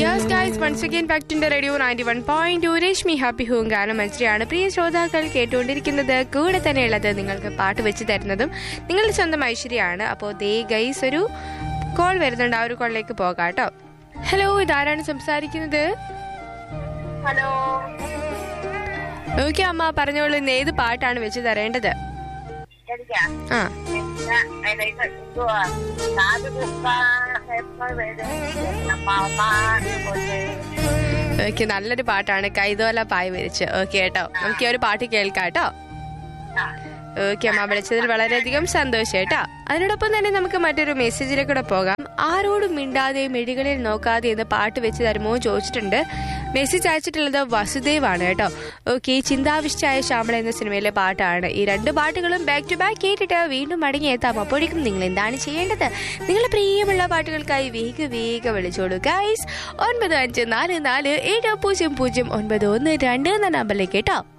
Yes guys once again back to radio ninety one point two Reshmi happy home ഗാനം മത്സരമാണ് പ്രിയ ശ്രോതാക്കൾ കേട്ടുകൊണ്ടിരിക്കുന്നത് കൂടെ തന്നെയുള്ളത് നിങ്ങൾക്ക് പാട്ട് വെച്ച് തരുന്നതും നിങ്ങളുടെ സ്വന്തം ഐശ്വര്യമാണ് അപ്പോൾ ദേ ഗൈസ് ഒരു കോൾ വരുന്നുണ്ട് ആ ഒരു കോളിലേക്ക് പോകാം കേട്ടോ ഹലോ ഇതാരാണ് സംസാരിക്കുന്നത് ഹലോ ഓക്കെ അമ്മ പറഞ്ഞോളൂ ഇന്ന് ഏത് പാട്ടാണ് വെച്ച് തരേണ്ടത് എനിക്കാ ആ എന്നാ, അല്ല, ഇത് എന്തുവാ? കാത് കുത്താൻ എപ്പോൾ വരും? അമ്മാവമ്മ കൊണ്ട്. ഓക്കെ നല്ലൊരു പാട്ടാണ് കൈതോല പായ വിരിച്ച് ഓക്കെ കേട്ടോ നമുക്ക് ഈ ഒരു പാട്ട് കേൾക്കാം കേട്ടോ ആ, ഓക്കെ അമ്മ വിളിച്ചതിൽ വളരെയധികം സന്തോഷം കേട്ടോ അതിനോടൊപ്പം തന്നെ നമുക്ക് മറ്റൊരു മെസ്സേജിലേക്ക് കൂടെ പോകാം ആരോടും മിണ്ടാതെ മിഴികളിൽ നോക്കാതെ എന്ന് പാട്ട് വെച്ച് തരുമോ എന്ന് ചോദിച്ചിട്ടുണ്ട് മെസ്സേജ് അയച്ചിട്ടുള്ളത് വസുദേവ് ആണ് കേട്ടോ ഓക്കെ ചിന്താവിഷ്ടായ ശ്യാമള എന്ന സിനിമയിലെ പാട്ടാണ് ഈ രണ്ട് പാട്ടുകളും ബാക്ക് ടു ബാക്ക് കേട്ടിട്ട് വീണ്ടും മടങ്ങിയെത്താം അപ്പോഴേക്കും നിങ്ങൾ എന്താണ് ചെയ്യേണ്ടത് നിങ്ങളുടെ പ്രിയമുള്ള പാട്ടുകൾക്കായി വേഗ വേഗ വിളിച്ചോളൂ ഗൈസ് ഒൻപത് അഞ്ച് നാല് നാല് ഏഴ് പൂജ്യം പൂജ്യം ഒൻപത് ഒന്ന് രണ്ട് എന്ന നമ്പറിലേക്ക് കേട്ടോ